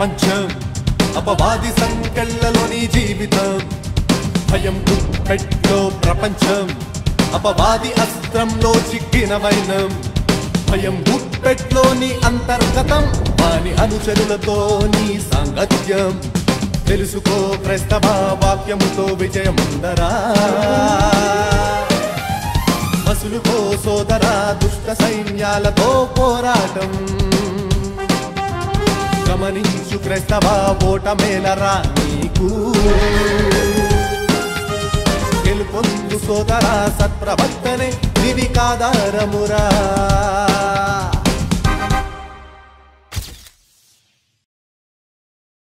ప్రపంచం అపవాది సంకెళ్లలోని జీవితం భయం గుప్పెట్లో ప్రపంచం అపవాది అస్త్రంలో చిక్కిన వైనం భయం గుప్పెట్లోని అంతర్గతం వాని అనుచరులతో నీ సాంగత్యం తెలుసుకో క్రైస్తవ వాక్యముతో విజయముందరా మసులుకో సోదరా దుష్ట సైన్యాలతో పోరాటం గమనించు క్రైస్తవ ఓటమేలరా నీకు గెలుపొందు సోదరా సత్ప్రవర్తనే దివి కాదారమురా